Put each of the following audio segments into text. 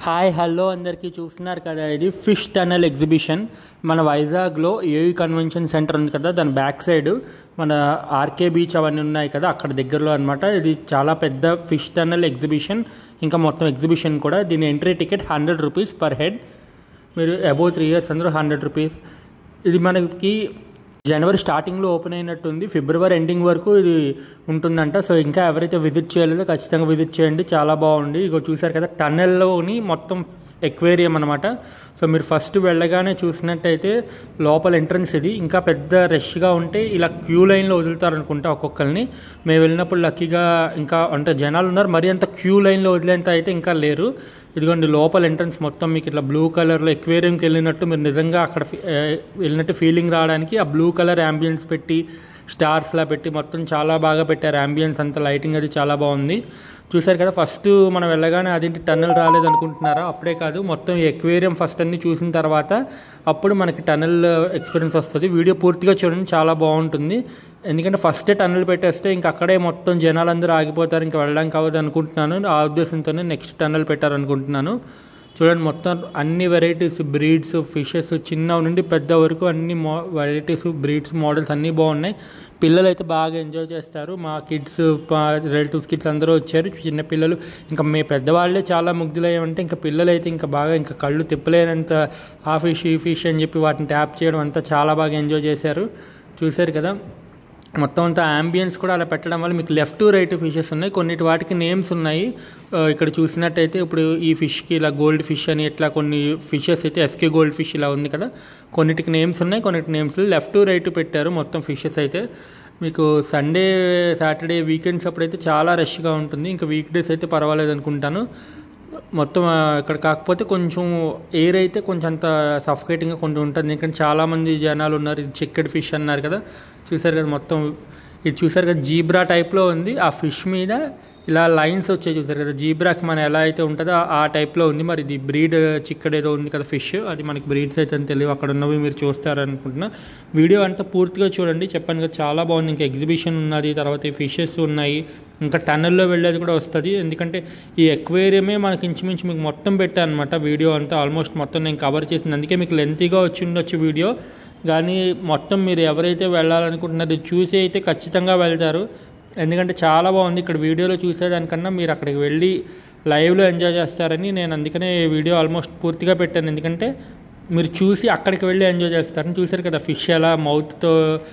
Hi hello అందరికీ చూస్తున్నారు కదా ఇది ఫిష్ టనల్ ఎగ్జిబిషన్ మన వైజాగ్లో ఏయూ కన్వెన్షన్ సెంటర్ ఉంది కదా దాని బ్యాక్ సైడ్ మన ఆర్కే బీచ్ అవన్నీ ఉన్నాయి కదా అక్కడ దగ్గరలో అనమాట ఇది చాలా పెద్ద ఫిష్ టనల్ ఎగ్జిబిషన్ ఇంకా మొత్తం ఎగ్జిబిషన్ కూడా దీని entry ticket hundred rupees per head మీరు అబౌవ్ త్రీ ఇయర్స్ అందరూ హండ్రెడ్ రూపీస్ ఇది మనకి జనవరి స్టార్టింగ్లో ఓపెన్ అయినట్టుంది ఫిబ్రవరి ఎండింగ్ వరకు ఇది ఉంటుందంట సో ఇంకా ఎవరైతే విజిట్ చేయలేదో ఖచ్చితంగా విజిట్ చేయండి చాలా బాగుంది ఇగో చూసారు కదా టన్నెల్లోని మొత్తం ఎక్వేరియం అనమాట సో మీరు ఫస్ట్ వెళ్ళగానే చూసినట్టయితే లోపల ఎంట్రన్స్ ఇది ఇంకా పెద్ద రష్గా ఉంటే ఇలా క్యూ లైన్లో వదులుతారు అనుకుంటా ఒక్కొక్కరిని మేము వెళ్ళినప్పుడు లక్కీగా ఇంకా అంటే జనాలు ఉన్నారు మరి అంత క్యూ లైన్లో వదిలేంత అయితే ఇంకా లేరు ఇదిగోండి లోపల ఎంట్రన్స్ మొత్తం మీకు ఇట్లా బ్లూ కలర్లో ఎక్వేరియంకి వెళ్ళినట్టు మీరు నిజంగా అక్కడ ఫీ- ఏ, వెళ్ళినట్టు ఫీలింగ్ రావడానికి ఆ బ్లూ కలర్ యాంబియన్స్ పెట్టి స్టార్స్లా పెట్టి మొత్తం చాలా బాగా పెట్టారు యాంబియన్స్ అంతా లైటింగ్ అది చాలా బాగుంది చూసారు కదా ఫస్ట్ మనం వెళ్ళగానే అదేంటి టన్నల్ రాలేదు అనుకుంటున్నారా అప్పుడే కాదు మొత్తం ఈ ఎక్వేరియం ఫస్ట్ అన్ని చూసిన తర్వాత అప్పుడు మనకి టన్నల్ ఎక్స్పీరియన్స్ వస్తుంది వీడియో పూర్తిగా చూడండి చాలా బాగుంటుంది ఎందుకంటే ఫస్టే టన్నల్ పెట్టేస్తే ఇంక అక్కడే మొత్తం జనాలందరూ ఆగిపోతారు ఇంకా వెళ్ళడానికి అవ్వదు అనుకుంటున్నాను ఆ ఉద్దేశంతోనే నెక్స్ట్ టన్నల్ పెట్టారనుకుంటున్నాను చూడండి మొత్తం అన్ని వెరైటీస్ బ్రీడ్స్ ఫిషెస్ చిన్న నుండి పెద్ద వరకు అన్ని మో వెరైటీస్ బ్రీడ్స్ మోడల్స్ అన్నీ బాగున్నాయి పిల్లలు అయితే బాగా ఎంజాయ్ చేస్తారు మా కిడ్స్ మా రిలేటివ్స్ కిడ్స్ అందరూ వచ్చారు చిన్న పిల్లలు ఇంకా మీ పెద్దవాళ్ళే చాలా ముగ్ధులయ్యామంటే ఇంకా పిల్లలు అయితే ఇంకా బాగా ఇంకా కళ్ళు తిప్పలేనంత ఆ ఫిష్ ఈ ఫిష్ అని చెప్పి వాటిని ట్యాప్ చేయడం అంతా చాలా బాగా ఎంజాయ్ చేశారు చూశారు కదా మొత్తం అంతా అంబియన్స్ కూడా అలా పెట్టడం వల్ల మీకు లెఫ్ట్ రైట్ ఫిషెస్ ఉన్నాయి కొన్నిటి వాటికి నేమ్స్ ఉన్నాయి ఆ, ఇక్కడ చూసినట్టయితే ఇప్పుడు ఈ ఫిష్కి ఇలా గోల్డ్ ఫిష్ అని ఇట్లా కొన్ని ఫిషెస్ అయితే ఎఫ్కే గోల్డ్ ఫిష్ ఇలా ఉంది కదా కొన్నిటికి నేమ్స్ ఉన్నాయి కొన్నిటి నేమ్స్ లెఫ్ట్ రైట్ పెట్టారు మొత్తం ఫిషెస్ అయితే మీకు సండే సాటర్డే వీకెండ్స్ అప్పుడైతే చాలా రష్గా ఉంటుంది ఇంకా వీక్ డేస్ అయితే పర్వాలేదు అనుకుంటాను మొత్తం ఆ, ఇక్కడ కాకపోతే కొంచెం ఎయిర్ అయితే కొంచెం అంత సఫకేటింగ్గా కొంచెం ఉంటుంది ఎందుకంటే చాలామంది జనాలు ఉన్నారు ఇది చిక్కడ్ ఫిష్ అన్నారు కదా చూసారు కదా మొత్తం ఇది చూసారు కదా జీబ్రా టైప్లో ఉంది ఆ ఫిష్ మీద ఇలా లైన్స్ వచ్చాయి చూసారు కదా జీబ్రాకి మన ఎలా అయితే ఉంటుందో ఆ- ఆ టైప్లో ఉంది మరి ఇది బ్రీడ్ చిక్కడ్ ఏదో ఉంది కదా ఫిష్ అది మనకి బ్రీడ్స్ అయితే అని తెలియదు అక్కడ ఉన్నవి మీరు చూస్తారనుకుంటున్నా వీడియో అంతా పూర్తిగా చూడండి చెప్పాను కదా చాలా బాగుంది ఇంకా ఎగ్జిబిషన్ ఉన్నది తర్వాత ఈ ఫిషెస్ ఉన్నాయి ఇంకా టన్నెల్లో వెళ్ళేది కూడా వస్తుంది ఎందుకంటే ఈ ఎక్వేరియమే మనకి ఇంచుమించు మీకు మొత్తం పెట్టాను అనమాట వీడియో అంతా ఆల్మోస్ట్ మొత్తం నేను కవర్ చేసింది అందుకే మీకు లెంతీగా వచ్చి ఉండొచ్చు వీడియో కానీ మొత్తం మీరు ఎవరైతే వెళ్ళాలనుకుంటున్నారో ఇది చూసి అయితే ఖచ్చితంగా వెళ్తారు ఎందుకంటే చాలా బాగుంది ఇక్కడ వీడియోలో చూసేదానికన్నా మీరు అక్కడికి వెళ్ళి లైవ్లో ఎంజాయ్ చేస్తారని నేను అందుకనే ఈ వీడియో ఆల్మోస్ట్ పూర్తిగా పెట్టాను ఎందుకంటే మీరు చూసి అక్కడికి వెళ్ళి ఎంజాయ్ చేస్తారని చూసారు కదా ఫిష్ ఎలా మౌత్తో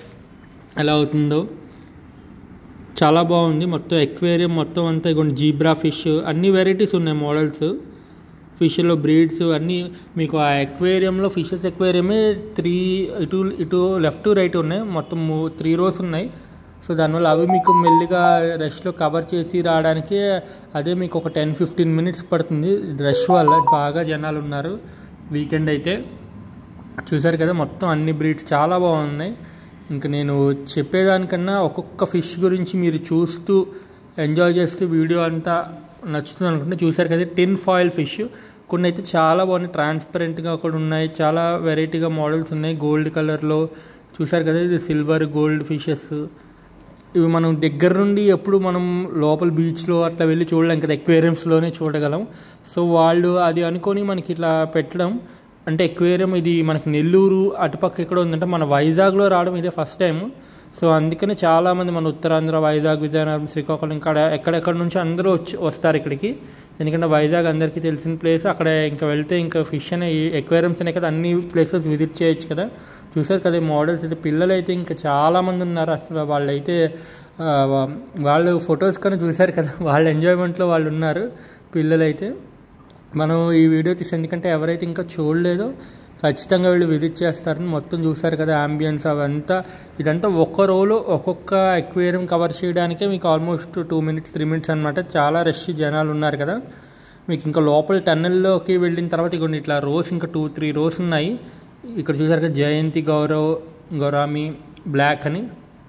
ఎలా అవుతుందో చాలా బాగుంది మొత్తం ఎక్వేరియం మొత్తం అంతా ఇగోండి జీబ్రా ఫిష్ అన్ని వెరైటీస్ ఉన్నాయి మోడల్స్ ఫిష్లో బ్రీడ్స్ అన్నీ మీకు ఆ ఎక్వేరియంలో ఫిషెస్ ఎక్వేరియమే త్రీ ఇటు ఇటు లెఫ్ట్ రైట్ ఉన్నాయి మొత్తం త్రీ రోస్ ఉన్నాయి సో దానివల్ల అవి మీకు మెల్లిగా రష్లో కవర్ చేసి రావడానికి అదే మీకు ఒక టెన్ ఫిఫ్టీన్ మినిట్స్ పడుతుంది రష్ వల్ల బాగా జనాలు ఉన్నారు వీకెండ్ అయితే చూసారు కదా మొత్తం అన్ని బ్రీడ్స్ చాలా బాగున్నాయి ఇంక నేను చెప్పేదానికన్నా ఒక్కొక్క ఫిష్ గురించి మీరు చూస్తూ ఎంజాయ్ చేస్తూ వీడియో అంతా నచ్చుతుంది అనుకుంటే చూసారు కదా టిన్ ఫాయిల్ ఫిష్ కొన్ని అయితే చాలా బాగున్నాయి ట్రాన్స్పరెంట్గా కూడా ఉన్నాయి చాలా వెరైటీగా మోడల్స్ ఉన్నాయి గోల్డ్ కలర్లో చూసారు కదా ఇది సిల్వర్ గోల్డ్ ఫిషెస్ ఇవి మనం దగ్గర నుండి ఎప్పుడు మనం లోపల బీచ్లో అట్లా వెళ్ళి చూడలేం కదా ఎక్వేరియంస్లోనే చూడగలం సో వాళ్ళు అది అనుకొని మనకి ఇట్లా పెట్టడం అంటే ఎక్వేరియం ఇది మనకి నెల్లూరు అటుపక్క ఎక్కడ ఉందంటే మన వైజాగ్లో రావడం ఇదే ఫస్ట్ టైం సో అందుకనే చాలామంది మన ఉత్తరాంధ్ర వైజాగ్ విజయనగరం శ్రీకాకుళం ఇక్కడ ఎక్కడెక్కడ నుంచి అందరూ వచ్చి వస్తారు ఇక్కడికి ఎందుకంటే వైజాగ్ అందరికీ తెలిసిన ప్లేస్ అక్కడ ఇంకా వెళ్తే ఇంకా ఫిష్ అనే ఎక్వేరియంస్ అనే కదా అన్ని ప్లేసెస్ విజిట్ చేయొచ్చు కదా చూసారు కదా ఈ మోడల్స్ అయితే పిల్లలు అయితే ఇంకా చాలామంది ఉన్నారు అసలు వాళ్ళైతే ఆ, వా- వాళ్ళు ఫొటోస్ కానీ చూశారు కదా వాళ్ళ ఎంజాయ్మెంట్లో వాళ్ళు ఉన్నారు పిల్లలైతే మనం ఈ వీడియో తీసి ఎందుకంటే ఎవరైతే ఇంకా చూడలేదో ఖచ్చితంగా వెళ్ళి విజిట్ చేస్తారని మొత్తం చూసారు కదా అంబియన్స్ అవంతా ఇదంతా ఒక్క రోలో ఒక్కొక్క ఎక్వేరియం కవర్ చేయడానికే మీకు almost two minutes three minutes అనమాట చాలా రష్ జనాలు ఉన్నారు కదా మీకు ఇంకా లోపల టన్నెల్లోకి వెళ్ళిన తర్వాత ఇక ఇట్లా రోస్ ఇంకా టూ త్రీ రోస్ ఉన్నాయి ఇక్కడ చూసారు కదా జయంతి గౌరవ్ గౌరామి బ్లాక్ అని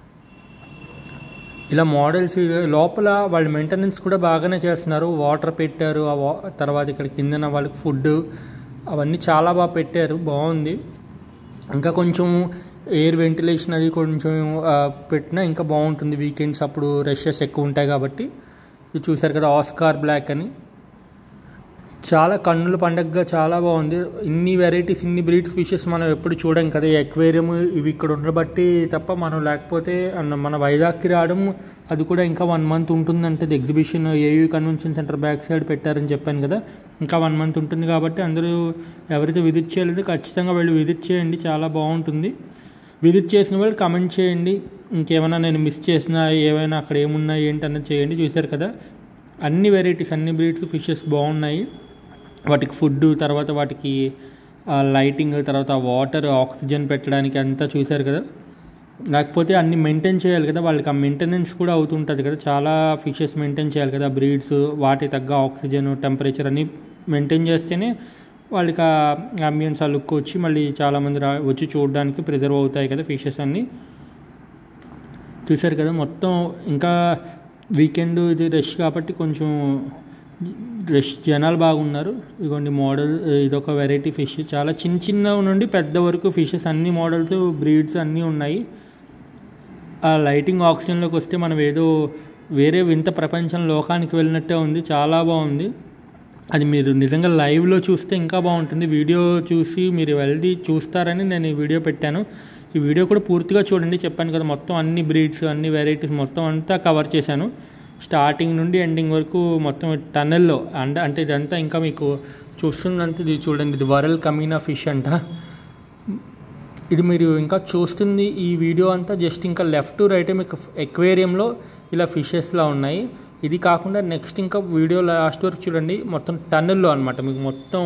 ఇలా మోడల్స్ లోపల వాళ్ళు మెయింటెనెన్స్ కూడా బాగానే చేస్తున్నారు వాటర్ పెట్టారు ఆ వా తర్వాత ఇక్కడ కిందన వాళ్ళకి ఫుడ్ అవన్నీ చాలా బాగా పెట్టారు బాగుంది ఇంకా కొంచెం ఎయిర్ వెంటిలేషన్ అది కొంచెం ఆ, పెట్టినా ఇంకా బాగుంటుంది వీకెండ్స్ అప్పుడు రషెస్ ఎక్కువ ఉంటాయి కాబట్టి ఇది చూసారు కదా ఆస్కార్ బ్లాక్ అని చాలా కన్నుల పండగగా చాలా బాగుంది ఇన్ని వెరైటీస్ ఇన్ని బ్రీడ్స్ ఫిషెస్ మనం ఎప్పుడు చూడం కదా ఈ అక్వేరియం ఇవి ఇక్కడ ఉండబట్టి తప్ప మనం లేకపోతే అన్న- మన వైజాగ్కి రావడం అది కూడా ఇంకా వన్ మంత్ ఉంటుందంటే exhibition AU convention centre back side పెట్టారని చెప్పాను కదా ఇంకా వన్ మంత్ ఉంటుంది కాబట్టి అందరూ ఎవరైతే విజిట్ చేయలేదో ఖచ్చితంగా వెళ్ళి విజిట్ చేయండి చాలా బాగుంటుంది విజిట్ చేసిన వాళ్ళు కమెంట్ చేయండి ఇంకేమైనా నేను మిస్ చేసినా ఏమైనా అక్కడ ఏమున్నాయి ఏంటి అన్నది చేయండి చూశారు కదా అన్ని వెరైటీస్ అన్ని బ్రీడ్స్ ఫిషెస్ బాగున్నాయి వాటికి ఫుడ్ తర్వాత వాటికి లైటింగ్ తర్వాత వాటర్ ఆక్సిజన్ పెట్టడానికి అంతా చూశారు కదా లేకపోతే అన్ని మెయింటైన్ చేయాలి కదా వాళ్ళకి ఆ మెయింటెనెన్స్ కూడా అవుతుంటుంది కదా చాలా ఫిషెస్ మెయింటైన్ చేయాలి కదా బ్రీడ్స్ వాటి తగ్గ ఆక్సిజన్ టెంపరేచర్ అన్నీ మెయింటైన్ చేస్తేనే వాళ్ళకి ఆ అంబియన్స్ ఆ లుక్ వచ్చి మళ్ళీ చాలామంది రా వచ్చి చూడడానికి ప్రిజర్వ్ అవుతాయి కదా ఫిషెస్ అన్నీ చూశారు కదా మొత్తం ఇంకా వీకెండ్ ఇది రష్ కాబట్టి కొంచెం రష్ జనాలు బాగున్నారు ఇదిగోండి మోడల్ ఇదొక వెరైటీ ఫిష్ చాలా చిన్న చిన్న నుండి పెద్ద వరకు ఫిషెస్ అన్ని మోడల్స్ బ్రీడ్స్ అన్నీ ఉన్నాయి ఆ లైటింగ్ ఆక్సిజన్లోకి వస్తే మనం ఏదో వేరే వింత ప్రపంచం లోకానికి వెళ్ళినట్టే ఉంది చాలా బాగుంది అది మీరు నిజంగా లైవ్లో చూస్తే ఇంకా బాగుంటుంది వీడియో చూసి మీరు వెళ్ళి చూస్తారని నేను ఈ వీడియో పెట్టాను ఈ వీడియో కూడా పూర్తిగా చూడండి చెప్పాను కదా మొత్తం అన్ని బ్రీడ్స్ అన్ని వెరైటీస్ మొత్తం అంతా కవర్ చేశాను స్టార్టింగ్ నుండి ఎండింగ్ వరకు మొత్తం టన్నెల్లో అండ్ అంటే ఇదంతా ఇంకా మీకు చూస్తున్నంత ఇది చూడండి ఇది వరల్ కమీనా ఫిష్ అంట ఇది మీరు ఇంకా చూస్తుంది ఈ వీడియో అంతా జస్ట్ ఇంకా లెఫ్ట్ రైట్ మీకు ఎక్వేరియంలో ఇలా ఫిషెస్లా ఉన్నాయి ఇది కాకుండా నెక్స్ట్ ఇంకా వీడియో లాస్ట్ వరకు చూడండి మొత్తం టన్నెల్లో అనమాట మీకు మొత్తం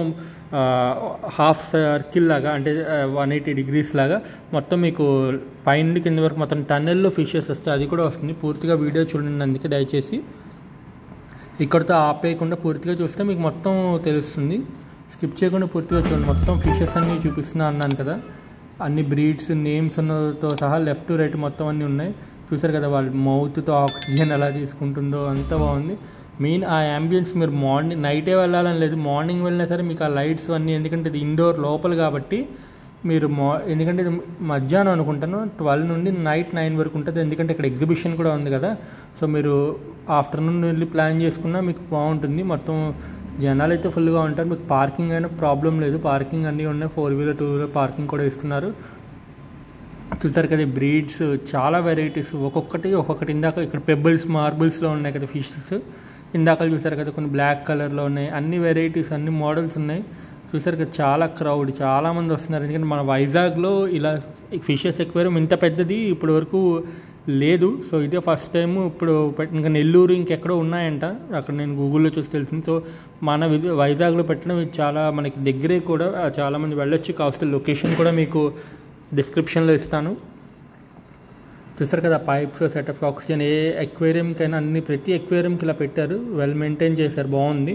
హాఫ్ సర్కిల్ లాగా అంటే వన్ ఎయిటీ డిగ్రీస్ లాగా మొత్తం మీకు పైనుండి కింద వరకు మొత్తం టన్నెల్లో ఫిషెస్ వస్తాయి అది కూడా వస్తుంది పూర్తిగా వీడియో చూడండి అందుకే దయచేసి ఇక్కడితో ఆపేయకుండా పూర్తిగా చూస్తే మీకు మొత్తం తెలుస్తుంది స్కిప్ చేయకుండా పూర్తిగా చూడండి మొత్తం ఫిషెస్ అన్నీ చూపిస్తున్నా అన్నాను కదా అన్ని బ్రీడ్స్ నేమ్స్తో సహా లెఫ్ట్ రైట్ మొత్తం అన్నీ ఉన్నాయి చూసారు కదా వాళ్ళ మౌత్తో ఆక్సిజన్ ఎలా తీసుకుంటుందో అంతా బాగుంది మెయిన్ ఆ అంబియన్స్ మీరు మార్నింగ్ నైటే వెళ్ళాలని లేదు మార్నింగ్ వెళ్ళినా సరే మీకు ఆ లైట్స్ అన్నీ ఎందుకంటే ఇది ఇండోర్ లోపల కాబట్టి మీరు మా ఎందుకంటే ఇది మధ్యాహ్నం అనుకుంటాను ట్వెల్వ్ నుండి నైట్ నైన్ వరకు ఉంటుంది ఎందుకంటే ఇక్కడ ఎగ్జిబిషన్ కూడా ఉంది కదా సో మీరు ఆఫ్టర్నూన్ వెళ్ళి ప్లాన్ చేసుకున్నా మీకు బాగుంటుంది మొత్తం జనాలు అయితే ఫుల్గా ఉంటారు మీకు పార్కింగ్ అయినా ప్రాబ్లం లేదు పార్కింగ్ అన్నీ ఉన్నాయి four wheeler two wheeler parking కూడా ఇస్తున్నారు చూసారు కదా బ్రీడ్స్ చాలా వెరైటీస్ ఒక్కొక్కటి ఒక్కొక్కటి ఇందాక ఇక్కడ పెబుల్స్ మార్బుల్స్లో ఉన్నాయి కదా ఫిషెస్ ఇందాక చూసారు కదా కొన్ని బ్లాక్ కలర్లో ఉన్నాయి అన్ని వెరైటీస్ అన్ని మోడల్స్ ఉన్నాయి చూసారు కదా చాలా క్రౌడ్ చాలా మంది వస్తున్నారు ఎందుకంటే మన వైజాగ్లో ఇలా ఫిషెస్ ఎక్వేరియం ఇంత పెద్దది ఇప్పటి వరకు లేదు సో ఇదే ఫస్ట్ టైం ఇప్పుడు పెట్- ఇంకా నెల్లూరు ఇంకెక్కడో ఉన్నాయంట అక్కడ నేను గూగుల్లో చూసి తెలిసింది సో మన విధ- వైజాగ్లో పెట్టడం ఇది చాలా మనకి దగ్గరే కూడా ఆ, చాలా మంది వెళ్ళొచ్చు కావస్తే లొకేషన్ కూడా మీకు డిస్క్రిప్షన్లో ఇస్తాను చూసారు కదా పైప్స్ సెటప్ ఆక్సిజన్ ఏ ఎక్వేరియంకైనా అన్ని ప్రతి ఎక్వేరియంకి ఇలా పెట్టారు వెల్ మెయింటైన్ చేశారు బాగుంది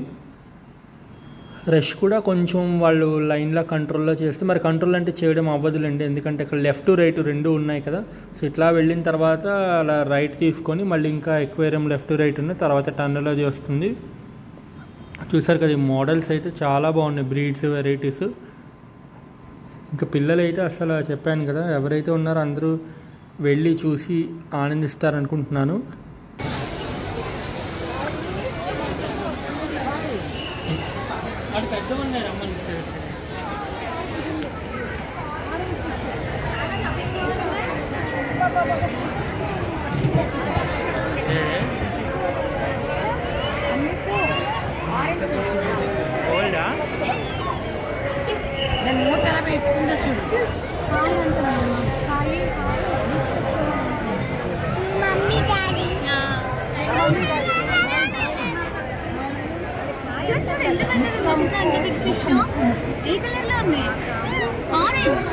రష్ కూడా కొంచెం వాళ్ళు లైన్లో కంట్రోల్లో చేస్తే మరి కంట్రోల్ అంటే చేయడం అవ్వదులేండి ఎందుకంటే ఇక్కడ లెఫ్ట్ రైట్ రెండు ఉన్నాయి కదా సో ఇట్లా వెళ్ళిన తర్వాత అలా రైట్ తీసుకొని మళ్ళీ ఇంకా ఎక్వేరియం లెఫ్ట్ రైట్ ఉన్నాయి తర్వాత టన్నులో వస్తుంది చూసారు కదా ఈ మోడల్స్ అయితే చాలా బాగున్నాయి బ్రీడ్స్ వెరైటీస్ ఇంకా పిల్లలు అయితే అసలు చెప్పాను కదా ఎవరైతే ఉన్నారో అందరూ వెళ్ళి చూసి ఆనందిస్తారనుకుంటున్నాను దాని మూత ఎలా పెట్టుకుందో చూడు మమ్మీ డాడీ చూడు చూడు ఎంత పెద్దది ఉందో చూడు ఎంత బిగ్ ఫిష్ ఏ కలర్ లో ఉంది ఆరెంజ్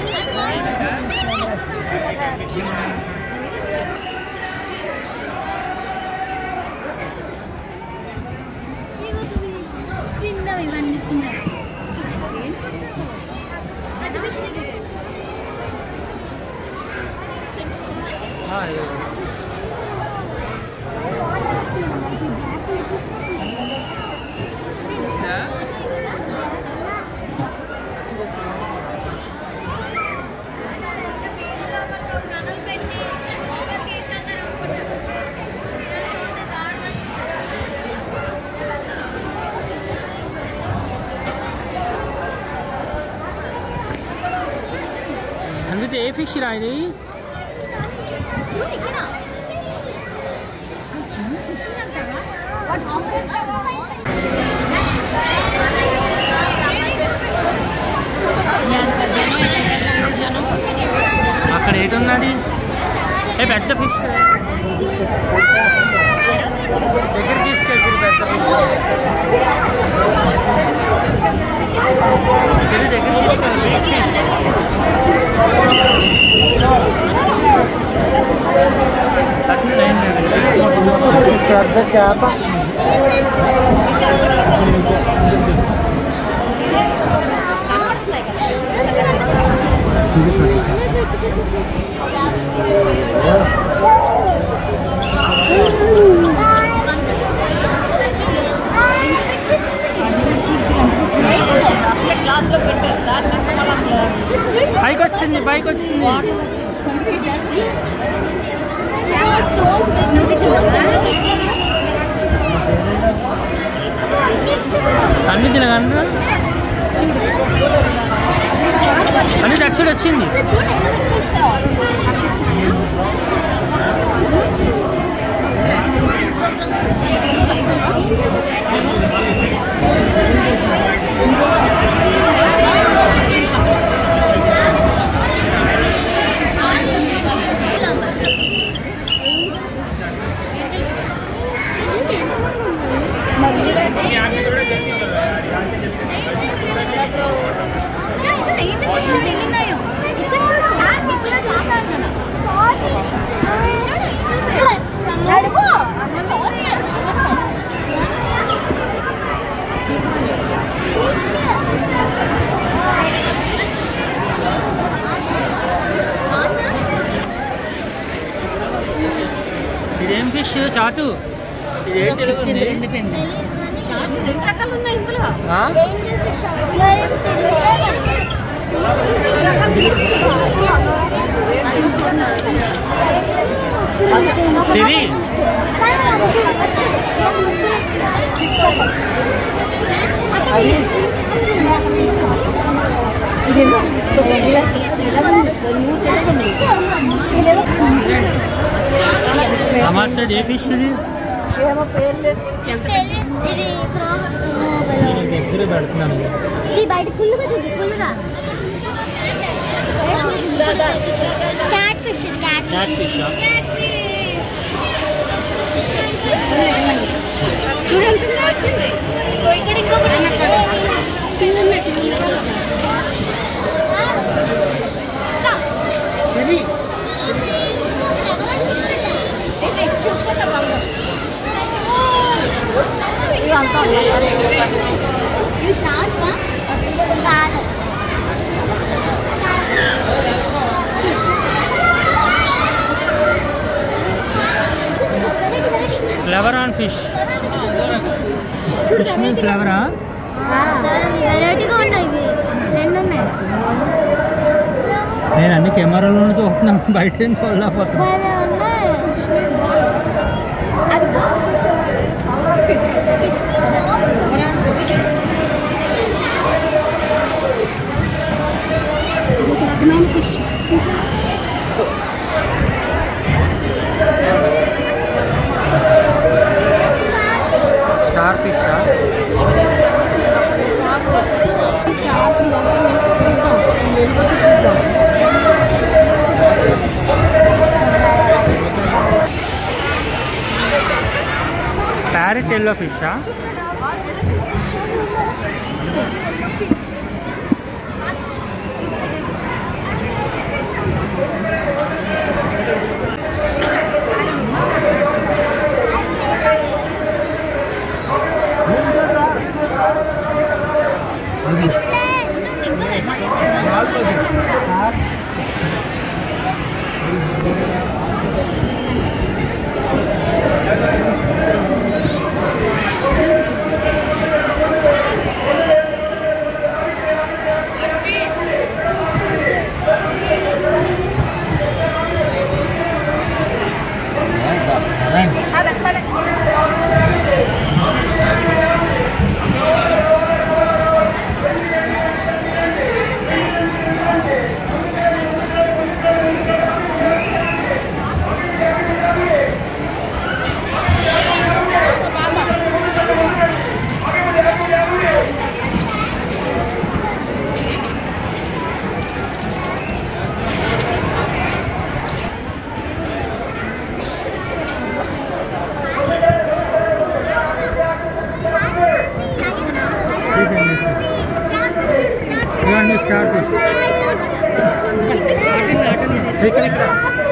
చిన్నవి ఇవన్నీ చిన్నవి ఏం కొంచెం పెద్ద ఫిష్ దగ్గర పెట్టి ఇది ఏ ఫిష్ రా ఇది చూడు ఇక్కడ అక్కడ ఏటి ఉన్నది ఏ పెద్ద ఫిష్ దగ్గర తీసుకెళ్ళి పెద్ద ఫిష్ ఇది దగ్గర తీసుకెళ్ళి బిగ్ ఫిష్ పెద్ద చేప పైకి వచ్చింది పైకి వచ్చింది అన్ని తినగలరా అన్ని దక్షుడు వచ్చింది ఉన్నాయో ఇక్కడ చూడు ఇక్కడ చూస్తాను కదా నడుపు ఇదేం ఫిష్ చాటు ఇదేం తెలుస్తుంది చాలు రెండు రకాలు ఉన్నాయి ఇందులో ఆ? ఇది టమాటా ఏ ఫిష్ ఇది ఇది క్రో- నేను దగ్గర పెడుతున్నాను ఇది బయట ఫుల్గా చూపి ఫుల్గా cat fish cat cat fish చూడు ఎంత ఉందో వచ్చింది ఇగో ఇక్కడ ఇంకొకటి ఇది ఇది షార్పా కాదు flowerhorn fish fish mean ఫ్లవరా వెరైటీగా ఉన్నాయి ఇవి రెండు ఉన్నాయి నేను అన్ని కెమెరాలోనే చూస్తున్నాను బయట ఏం చూడలేకపోతున్నా భలే ఉన్నాయి రకమైన fish star fish parrot yellow ఫిషా ఇవన్నీ స్టార్ ఫిష్ ఇక్కడ ఇక్కడ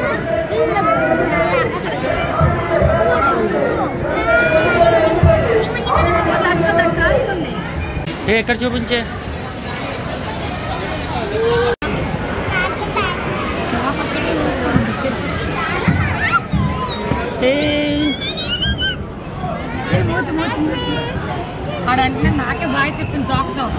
ఏ ఎక్కడ చూపించే మూతి మూతి మూతి ఆడంటే నాకే బాగా చెప్తుంది తోకతావు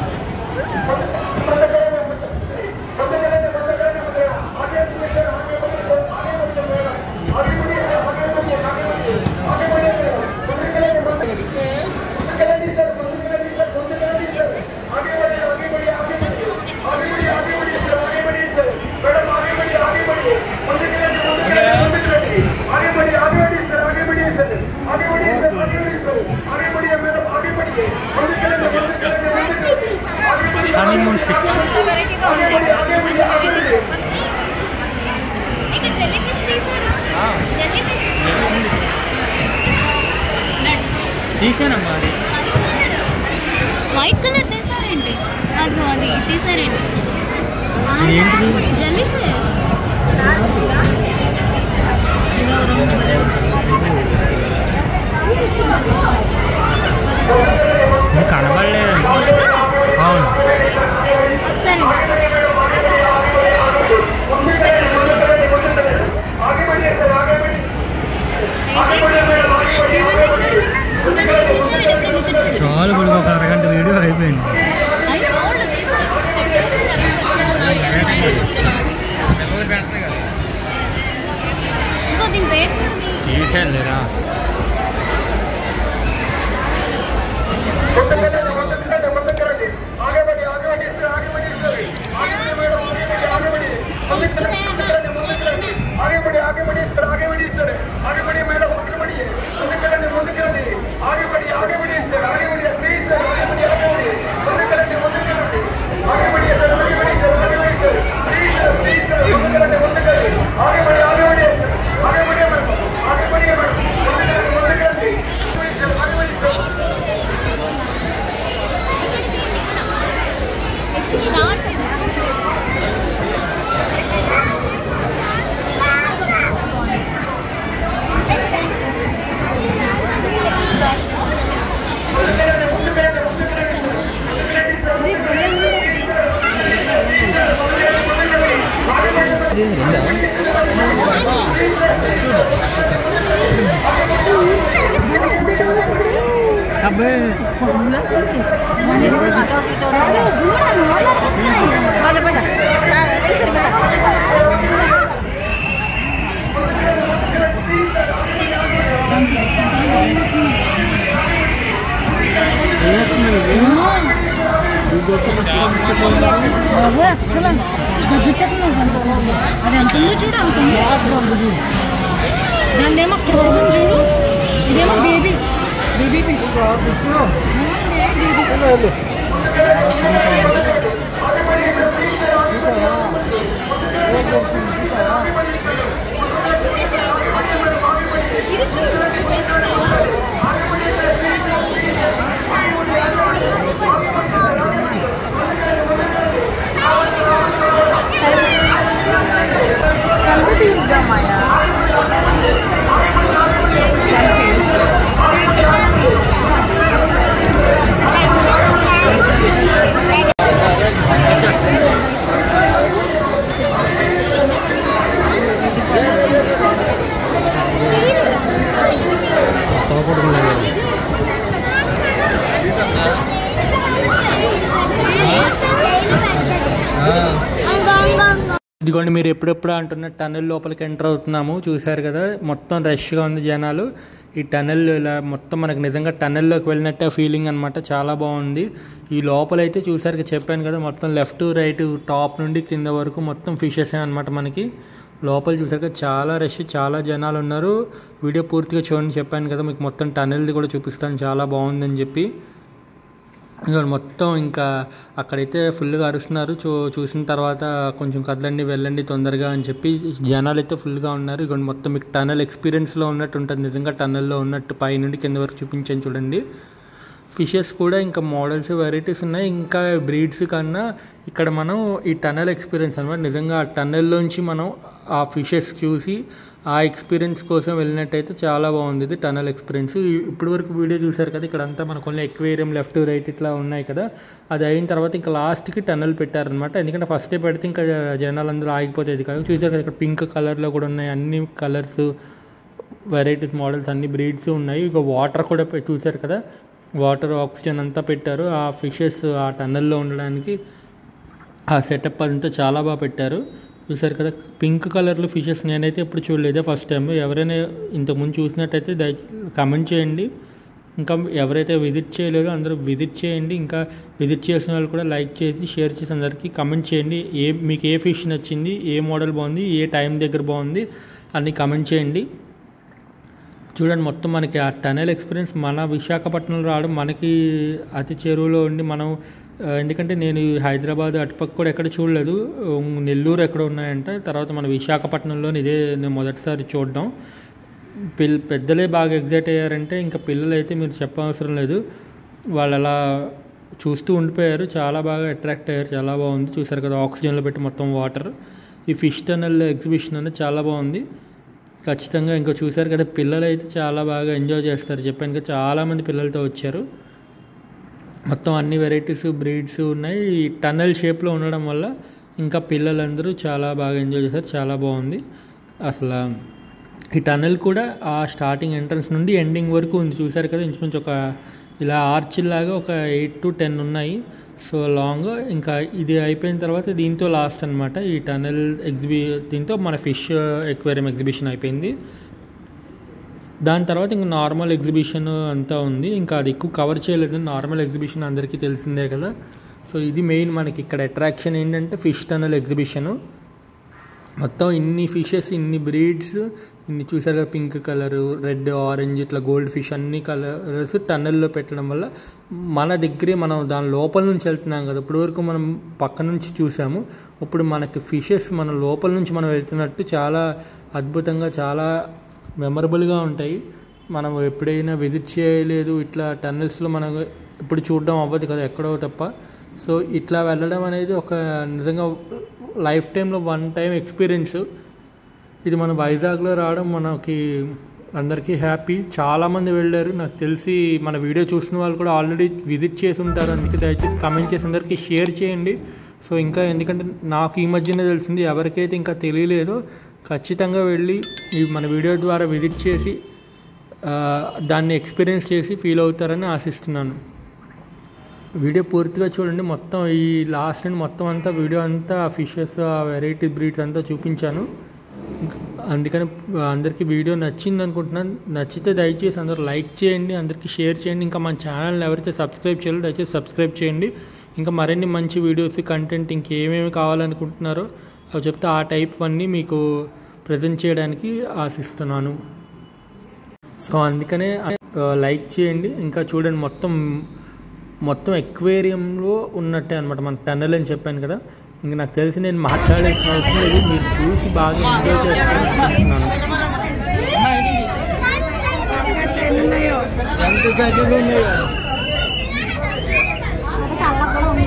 హనీమూన్ స్టిక్ వెరైటీగా ఉంది ఇక జెల్లీ ఫిష్ తీసారా జెల్లీ ఫిష్ తీసానమ్మా అది వైట్ కలర్ తీసారేంటి అది అది తీసారేంటి ఏంటిది? జెల్లీ ఫిష్ ఇదో రెండు కనబడలేదు అవును సరే చాలు ఇప్పుడు ఒక అరగంట వీడియో అయిపోయింది ఇంకో దీని పేరు కూడా ఉంది. తీసాను లేరా షార్ట్ ఇది. అబ్బాయి బాబు అస్సలు గజ్జు చెత్త అది ఎంత ఉందో చూడు అంత ఉంది దాన్ని ఏమో అక్కడ వరకు ఉంది చూడు ఇదేమో బేబీ బేబీ ఫిష్ ఇదిగోండి మీరు ఎప్పుడెప్పుడు అంటున్న టన్నెల్ లోపలికి ఎంటర్ అవుతున్నాము చూశారు కదా మొత్తం రష్గా ఉంది జనాలు ఈ టన్నెల్ ఇలా మొత్తం మనకు నిజంగా టన్నెల్లోకి వెళ్ళినట్టే ఫీలింగ్ అనమాట చాలా బాగుంది ఈ లోపలైతే చూశారు కదా, చెప్పాను కదా మొత్తం లెఫ్ట్ రైట్ టాప్ నుండి కింద వరకు మొత్తం ఫిషెస్ అనమాట మనకి లోపల చూసాక చాలా రష్ చాలా జనాలు ఉన్నారు వీడియో పూర్తిగా చూడండి చెప్పాను కదా మీకు మొత్తం టన్నెల్ది కూడా చూపిస్తాను చాలా బాగుందని చెప్పి ఇదిగోండి మొత్తం ఇంకా అక్కడైతే ఫుల్గా అరుస్తున్నారు చూ చూసిన తర్వాత కొంచెం కదలండి వెళ్ళండి తొందరగా అని చెప్పి జనాలు అయితే ఫుల్గా ఉన్నారు ఇదిగోండి మొత్తం మీకు టన్నల్ ఎక్స్పీరియన్స్లో ఉన్నట్టు ఉంటుంది నిజంగా టన్నల్లో ఉన్నట్టు పై నుండి కింద వరకు చూపించాను చూడండి ఫిషెస్ కూడా ఇంకా మోడల్స్ వెరైటీస్ ఉన్నాయి ఇంకా బ్రీడ్స్ కన్నా ఇక్కడ మనం ఈ టనల్ ఎక్స్పీరియన్స్ అనమాట నిజంగా ఆ టనల్లోంచి మనం ఆ ఫిషెస్ చూసి ఆ ఎక్స్పీరియన్స్ కోసం వెళ్ళినట్టయితే చాలా బాగుంది ఇది టనల్ ఎక్స్పీరియన్స్ ఇప్పటి వరకు వీడియో చూసారు కదా ఇక్కడ అంతా మనకు కొన్ని ఎక్వేరియం లెఫ్ట్ రైట్ ఇట్లా ఉన్నాయి కదా అది అయిన తర్వాత ఇంకా లాస్ట్కి టనల్ పెట్టారనమాట ఎందుకంటే ఫస్టే పెడితే ఇంకా జనాలు అందరూ ఆగిపోతుంది కదా చూసారు కదా ఇక్కడ పింక్ కలర్లో కూడా ఉన్నాయి అన్ని కలర్స్ వెరైటీస్ మోడల్స్ అన్ని బ్రీడ్స్ ఉన్నాయి ఇక వాటర్ కూడా పె- చూసారు కదా వాటర్ ఆక్సిజన్ అంతా పెట్టారు ఆ ఫిషెస్ ఆ టన్నల్లో ఉండడానికి ఆ సెటప్ అంతా చాలా బాగా పెట్టారు చూసారు కదా పింక్ కలర్లో ఫిషెస్ నేనైతే ఎప్పుడు చూడలేదే ఫస్ట్ టైం ఎవరైనా ఇంతకుముందు చూసినట్టయితే దయ కమెంట్ చేయండి ఇంకా ఎవరైతే విజిట్ చేయలేదో అందరూ విజిట్ చేయండి ఇంకా విజిట్ చేసిన వాళ్ళు కూడా లైక్ చేసి షేర్ చేసి అందరికీ కమెంట్ చేయండి ఏ మీకు ఏ ఫిష్ నచ్చింది ఏ మోడల్ బాగుంది ఏ టైం దగ్గర బాగుంది అన్ని కమెంట్ చేయండి చూడండి మొత్తం మనకి ఆ టనల్ ఎక్స్పీరియన్స్ మన విశాఖపట్నంలో రావడం మనకి అతి చెరువులో ఉండి మనం ఆ, ఎందుకంటే నేను ఈ హైదరాబాద్ అటుపక్క కూడా ఎక్కడ చూడలేదు ఉమ్, నెల్లూరు ఎక్కడ ఉన్నాయంట తర్వాత మన విశాఖపట్నంలో ఇదే నేను మొదటిసారి చూడడం పిల్ పెద్దలే బాగా ఎగ్జైట్ అయ్యారంటే ఇంకా పిల్లలు అయితే మీరు చెప్పవసరం లేదు వాళ్ళు అలా చూస్తూ ఉండిపోయారు చాలా బాగా అట్రాక్ట్ అయ్యారు చాలా బాగుంది చూసారు కదా ఆక్సిజన్లో పెట్టి మొత్తం వాటర్ ఈ ఫిష్ టనల్ ఎగ్జిబిషన్ అనేది చాలా బాగుంది ఖచ్చితంగా ఇంకా చూసారు కదా పిల్లలు అయితే చాలా బాగా ఎంజాయ్ చేస్తారు చెప్పాను కదా చాలామంది పిల్లలతో వచ్చారు మొత్తం అన్ని వెరైటీస్ బ్రీడ్స్ ఉన్నాయి ఈ టన్నల్ షేప్లో ఉండడం వల్ల ఇంకా పిల్లలందరూ చాలా బాగా ఎంజాయ్ చేశారు చాలా బాగుంది అసలు ఈ టన్నల్ కూడా ఆ స్టార్టింగ్ ఎంట్రన్స్ నుండి ఎండింగ్ వరకు ఉంది చూసారు కదా ఇంచుమించు ఒక ఇలా ఆర్చ్ లాగా ఒక ఎయిట్ టు టెన్ ఉన్నాయి సో లాంగ్ ఇంకా ఇది అయిపోయిన తర్వాత దీంతో లాస్ట్ అనమాట ఈ టనల్ ఎగ్జిబి దీంతో మన ఫిష్ ఎక్వేరియం ఎగ్జిబిషన్ అయిపోయింది దాని తర్వాత ఇంకా నార్మల్ ఎగ్జిబిషన్ అంతా ఉంది ఇంకా అది ఎక్కువ కవర్ చేయలేదు నార్మల్ ఎగ్జిబిషన్ అందరికీ తెలిసిందే కదా సో ఇది మెయిన్ మనకి ఇక్కడ అట్రాక్షన్ ఏంటంటే ఫిష్ టనల్ ఎగ్జిబిషను మొత్తం ఇన్ని ఫిషెస్ ఇన్ని బ్రీడ్స్ ఇన్ని చూసారు కదా పింక్ కలరు రెడ్ ఆరెంజ్ ఇట్లా గోల్డ్ ఫిష్ అన్ని కలర్స్ టన్నల్లో పెట్టడం వల్ల మన దగ్గరే మనం దాని లోపల నుంచి వెళ్తున్నాం కదా ఇప్పటి వరకు మనం పక్క నుంచి చూసాము ఇప్పుడు మనకి ఫిషెస్ మన లోపల నుంచి మనం వెళ్తున్నట్టు చాలా అద్భుతంగా చాలా మెమరబుల్గా ఉంటాయి మనం ఎప్పుడైనా విజిట్ చేయలేదు ఇట్లా టన్నల్స్లో మనం ఎప్పుడు చూడడం అవ్వదు కదా ఎక్కడో తప్ప సో ఇట్లా వెళ్ళడం అనేది ఒక నిజంగా లైఫ్ టైంలో వన్ టైం ఎక్స్పీరియన్స్ ఇది మన వైజాగ్లో రావడం మనకి అందరికీ హ్యాపీ చాలామంది వెళ్ళారు నాకు తెలిసి మన వీడియో చూసిన వాళ్ళు కూడా ఆల్రెడీ విజిట్ చేసి ఉంటారు అందుకే దయచేసి కమెంట్ చేసి అందరికీ షేర్ చేయండి సో ఇంకా ఎందుకంటే నాకు ఈ మధ్యనే తెలిసింది ఎవరికైతే ఇంకా తెలియలేదో ఖచ్చితంగా వెళ్ళి ఈ మన వీడియో ద్వారా విజిట్ చేసి ఆ, దాన్ని ఎక్స్పీరియన్స్ చేసి ఫీల్ అవుతారని ఆశిస్తున్నాను వీడియో పూర్తిగా చూడండి మొత్తం ఈ లాస్ట్ నుండి మొత్తం అంతా వీడియో అంతా ఆ ఫిషెస్ ఆ వెరైటీ బ్రీడ్స్ అంతా చూపించాను ఇంక- అందుకని అందరికీ వీడియో నచ్చింది అనుకుంటున్నాను నచ్చితే దయచేసి అందరూ లైక్ చేయండి అందరికీ షేర్ చేయండి ఇంకా మన ఛానల్ని ఎవరైతే సబ్స్క్రైబ్ చేయాలో దయచేసి సబ్స్క్రైబ్ చేయండి ఇంకా మరిన్ని మంచి వీడియోస్ కంటెంట్ ఇంకేమేమి కావాలనుకుంటున్నారో అవి చెప్తే ఆ టైప్ అన్నీ మీకు ప్రజెంట్ చేయడానికి ఆశిస్తున్నాను సో అందుకనే ఆ, లైక్ చేయండి ఇంకా చూడండి మొత్తం మొత్తం ఎక్వేరియంలో ఉన్నట్టే అనమాట మన టన్నెల్ అని చెప్పాను కదా ఇంక నాకు తెలిసి నేను మాట్లాడాల్సిన అవసరం లేదు మీరు చూసి బాగా ఎంజాయ్ చేస్తారని అనుకుంటున్నాను చాలా కూడా ఉంది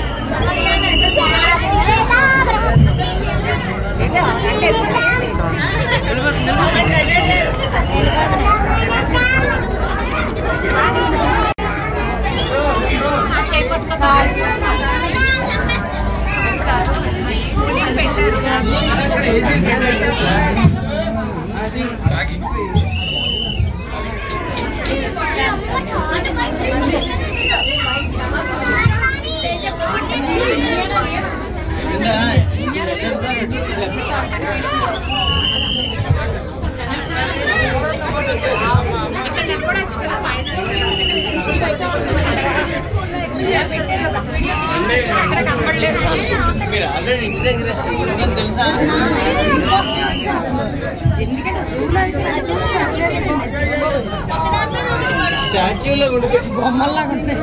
మీరు ఆల్రెడీ ఇంటి దగ్గర ఉందని తెలుసా స్టాచ్యూలో కూడా బొమ్మల్లాగా ఉంటాయి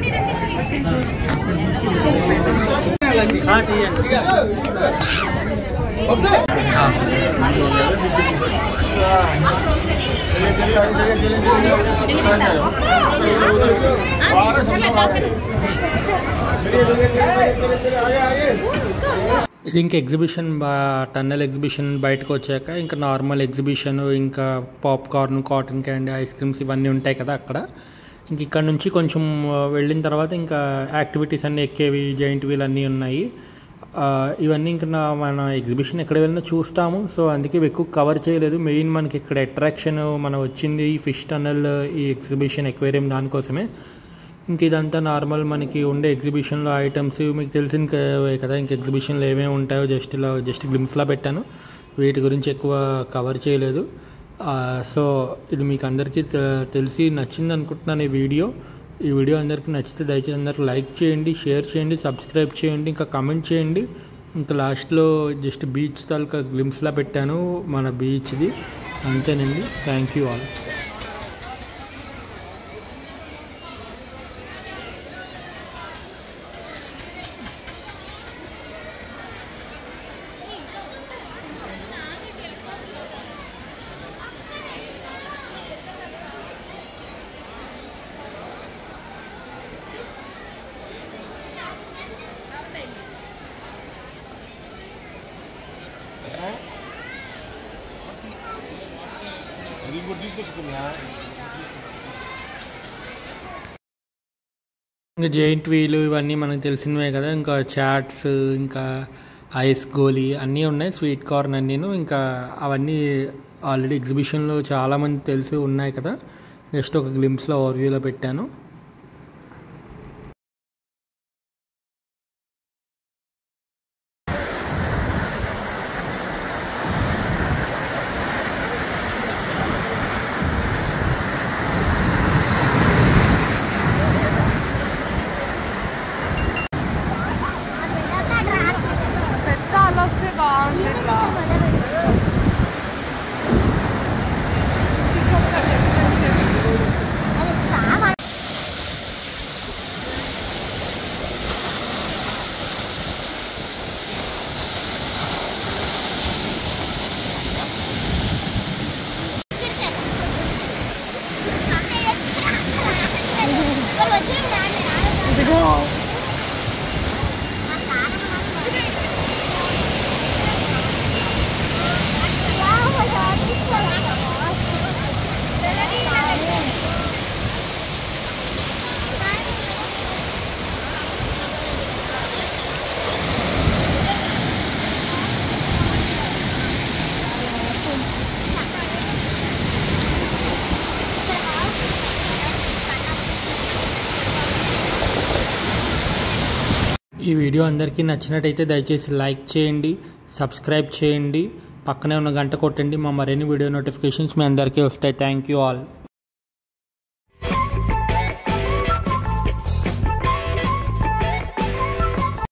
ఆ, తీయండి ఇది ఇంకా ఎగ్జిబిషన్ బా టన్నెల్ ఎగ్జిబిషన్ బయటకు వచ్చాక ఇంకా నార్మల్ ఎగ్జిబిషన్ ఇంకా popcorn cotton candy ice creams ఇవన్నీ ఉంటాయి కదా అక్కడ ఇంక ఇక్కడ నుంచి కొంచెం ఆ, వెళ్ళిన తర్వాత ఇంకా యాక్టివిటీస్ అన్నీ ఎక్కేవి జైంట్ వీల్ అన్నీ ఉన్నాయి ఆ, ఇవన్నీ ఇంకా నా మన ఎగ్జిబిషన్ ఎక్కడ వెళ్ళినా చూస్తాము సో అందుకే ఇవి ఎక్కువ కవర్ చేయలేదు మెయిన్ మనకి ఇక్కడ అట్రాక్షన్ మనం వచ్చింది ఈ ఫిష్ టన్నెల్ ఈ ఎగ్జిబిషన్ ఎక్వేరియం దానికోసమే ఇంక ఇదంతా నార్మల్ మనకి ఉండే ఎగ్జిబిషన్లో ఐటమ్స్ మీకు తెలిసిన క- కదా ఇంక ఎగ్జిబిషన్లో ఏమేమి ఉంటాయో జస్ట్ ఇలా జస్ట్ గ్లిమ్స్లా పెట్టాను వీటి గురించి ఎక్కువ కవర్ చేయలేదు ఆ, సో ఇది మీకు అందరికీ తె- తెలిసి నచ్చింది అనుకుంటున్నాను ఈ వీడియో ఈ వీడియో అందరికీ నచ్చితే దయచేసి అందరూ లైక్ చేయండి షేర్ చేయండి సబ్స్క్రైబ్ చేయండి ఇంకా కమెంట్ చేయండి ఇంకా లాస్ట్లో జస్ట్ బీచ్ తాలూకా గ్లిమ్స్లా పెట్టాను మన బీచ్ది అంతేనండి థ్యాంక్ యూ ఆల్ ఇంకా జైంట్ వీలు ఇవన్నీ మనకు తెలిసినవే కదా ఇంకా చాట్స్ ఇంకా ఐస్ గోలీ అన్నీ ఉన్నాయి స్వీట్ కార్న్ అన్నీను ఇంకా అవన్నీ ఆల్రెడీ ఎగ్జిబిషన్లో చాలామంది తెలిసి ఉన్నాయి కదా జస్ట్ ఒక గ్లిమ్స్లో ఓవర్వ్యూలో పెట్టాను పెద్ద అలా వస్తే బాగుంటుంది ఇట్లా. ఇంకొకసారి explain చేయండి. ఇదిగో ఈ వీడియో అందరికీ నచ్చినట్టయితే దయచేసి లైక్ చేయండి సబ్స్క్రైబ్ చేయండి పక్కనే ఉన్న గంట కొట్టండి మా మరిన్ని వీడియో నోటిఫికేషన్స్ మీ అందరికీ వస్తాయి థ్యాంక్ యూ ఆల్